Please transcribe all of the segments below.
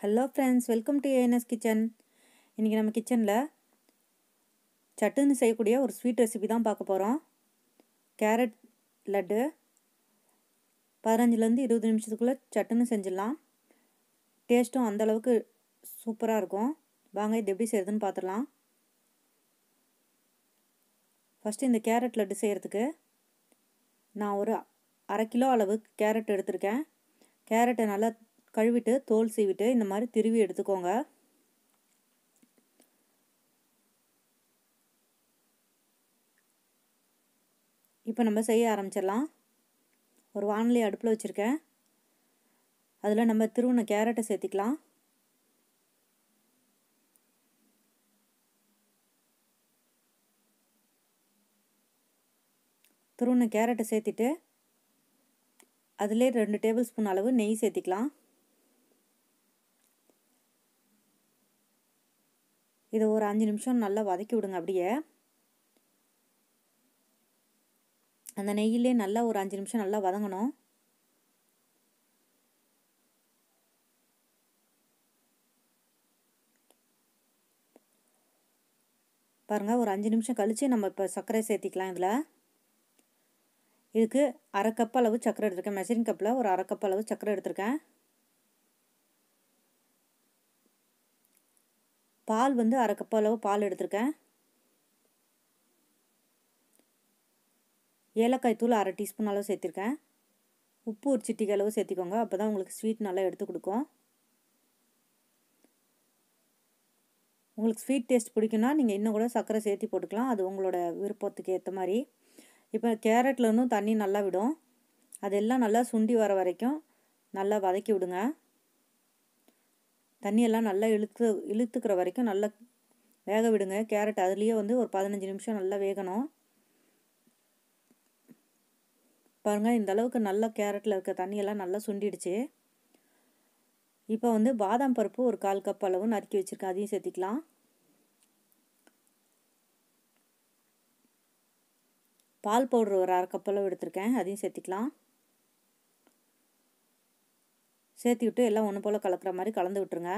hello friends welcome to A N S kitchen இன்றைக்கி நம்ம கிச்சனில் சட்டுன்னு செய்யக்கூடிய ஒரு ஸ்வீட் ரெசிபி தான் பார்க்க போகிறோம் கேரட் லட்டு பதினஞ்சுலேருந்து இருபது நிமிஷத்துக்குள்ளே சட்டுன்னு செஞ்சிடலாம் டேஸ்ட்டும் அந்தளவுக்கு சூப்பராக இருக்கும் வாங்க இது எப்படி செய்கிறதுன்னு பார்த்துடலாம் ஃபஸ்ட்டு இந்த கேரட் லட்டு செய்கிறதுக்கு நான் ஒரு அரை கிலோ அளவு கேரட் எடுத்திருக்கேன் கேரட்டை நல்லா கழுவிட்டு தோல் சீவிட்டு இந்த மாதிரி திருவி எடுத்துக்கோங்க இப்போ நம்ம செய்ய ஆரம்பிச்சிடலாம் ஒரு வானொலி அடுப்பில் வச்சுருக்கேன் அதில் நம்ம திருவுன கேரட்டை சேர்த்திக்கலாம் துருவன கேரட்டை சேர்த்திட்டு அதிலே ரெண்டு டேபிள் ஸ்பூன் அளவு நெய் சேர்த்திக்கலாம் இதை ஒரு அஞ்சு நிமிஷம் நல்லா வதக்கி விடுங்க அப்படியே அந்த நெய்யிலே நல்லா ஒரு அஞ்சு நிமிஷம் நல்லா வதங்கணும் பாருங்கள் ஒரு அஞ்சு நிமிஷம் கழித்து நம்ம இப்போ சர்க்கரை சேர்த்திக்கலாம் இதில் இதுக்கு அரை கப் அளவு சர்க்கரை எடுத்திருக்கேன் மெஷரிங் கப்பில் ஒரு அரை கப் அளவு சர்க்கரை எடுத்திருக்கேன் பால் வந்து அரை கப் அளவு பால் எடுத்திருக்கேன் ஏலக்காய் தூள் அரை டீஸ்பூன் அளவு சேர்த்திருக்கேன் உப்பு ஒரு சிட்டிக்கு அளவு சேர்த்திக்கோங்க அப்போ தான் உங்களுக்கு ஸ்வீட் நல்லா எடுத்து கொடுக்கும் உங்களுக்கு ஸ்வீட் டேஸ்ட் பிடிக்குன்னா நீங்கள் இன்னும் கூட சர்க்கரை சேர்த்தி போட்டுக்கலாம் அது உங்களோட விருப்பத்துக்கு ஏற்ற மாதிரி இப்போ கேரட்டில் இருந்தும் தண்ணி நல்லா விடும் அதெல்லாம் நல்லா சுண்டி வர வரைக்கும் நல்லா வதக்கி விடுங்க தண்ணியெல்லாம் நல்லா இழுத்து இழுத்துக்கிற வரைக்கும் நல்லா வேக விடுங்க கேரட் அதுலேயே வந்து ஒரு பதினஞ்சு நிமிஷம் நல்லா வேகணும் பாருங்கள் இந்த அளவுக்கு நல்லா கேரட்டில் இருக்க தண்ணியெல்லாம் நல்லா சுண்டிடுச்சு இப்போ வந்து பாதாம் பருப்பு ஒரு கால் கப் அளவு நறுக்கி வச்சுருக்கேன் அதையும் சேர்த்திக்கலாம் பால் பவுட்ரு ஒரு அரை கப் அளவு எடுத்திருக்கேன் அதையும் சேர்த்திக்கலாம் சேர்த்தி விட்டு எல்லாம் ஒன்று போல் கலக்கிற மாதிரி கலந்து விட்டுருங்க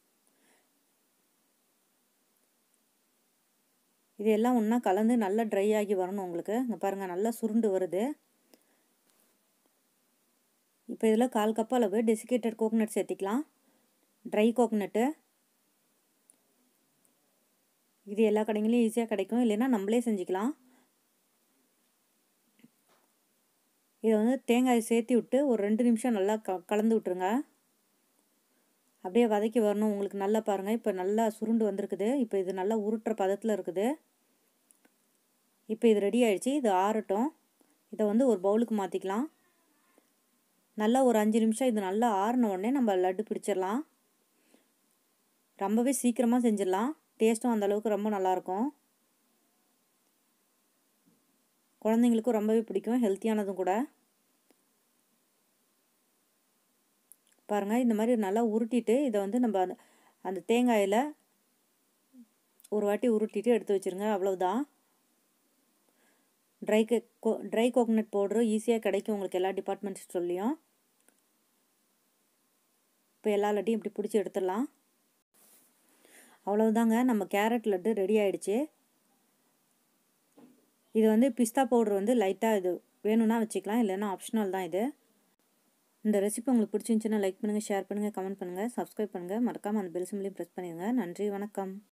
இது எல்லாம் ஒன்றா கலந்து நல்லா ட்ரை ஆகி வரணும் உங்களுக்கு இங்கே பாருங்கள் நல்லா சுருண்டு வருது இப்போ இதில் கால் கப் அளவு டெசிகேட்டட் கோகனட் சேர்த்திக்கலாம் ட்ரை கோகனட்டு இது எல்லா கடைங்களையும் ஈஸியாக கிடைக்கும் இல்லைன்னா நம்மளே செஞ்சுக்கலாம் இதை வந்து தேங்காய் சேர்த்தி விட்டு ஒரு ரெண்டு நிமிஷம் நல்லா க கலந்து விட்ருங்க அப்படியே வதக்கி வரணும் உங்களுக்கு நல்லா பாருங்கள் இப்போ நல்லா சுருண்டு வந்திருக்குது இப்போ இது நல்லா உருட்டுற பதத்தில் இருக்குது இப்போ இது ரெடி ஆகிடுச்சு இது ஆறட்டும் இதை வந்து ஒரு பவுலுக்கு மாற்றிக்கலாம் நல்லா ஒரு அஞ்சு நிமிஷம் இது நல்லா ஆறின உடனே நம்ம லட்டு பிடிச்சிடலாம் ரொம்பவே சீக்கிரமாக செஞ்சிடலாம் டேஸ்ட்டும் அந்தளவுக்கு ரொம்ப நல்லாயிருக்கும் குழந்தைங்களுக்கும் ரொம்பவே பிடிக்கும் ஹெல்த்தியானதும் கூட பாருங்கள் இந்த மாதிரி நல்லா உருட்டிட்டு இதை வந்து நம்ம அந்த அந்த தேங்காயில் ஒரு வாட்டி உருட்டிட்டு எடுத்து வச்சுருங்க அவ்வளவுதான் ட்ரை கோ ட்ரை கோகனட் பவுட்ரு ஈஸியாக கிடைக்கும் உங்களுக்கு எல்லா டிபார்ட்மெண்ட் ஸ்டோர்லேயும் இப்போ எல்லா லட்டையும் இப்படி பிடிச்சி எடுத்துடலாம் அவ்வளவுதாங்க நம்ம கேரட் லட்டு ரெடி ஆகிடுச்சு இது வந்து பிஸ்தா பவுடர் வந்து லைட்டாக இது வேணும்னா வச்சுக்கலாம் இல்லைன்னா ஆப்ஷனல் தான் இது இந்த ரெசிபி உங்களுக்கு பிடிச்சிருந்துச்சுன்னா லைக் பண்ணுங்கள் ஷேர் பண்ணுங்கள் கமெண்ட் பண்ணுங்கள் சப்ஸ்கிரைப் பண்ணுங்கள் மறக்காமல் அந்த பெல் சிம்லையும் ப்ரெஸ் பண்ணிடுங்க நன்றி வணக்கம்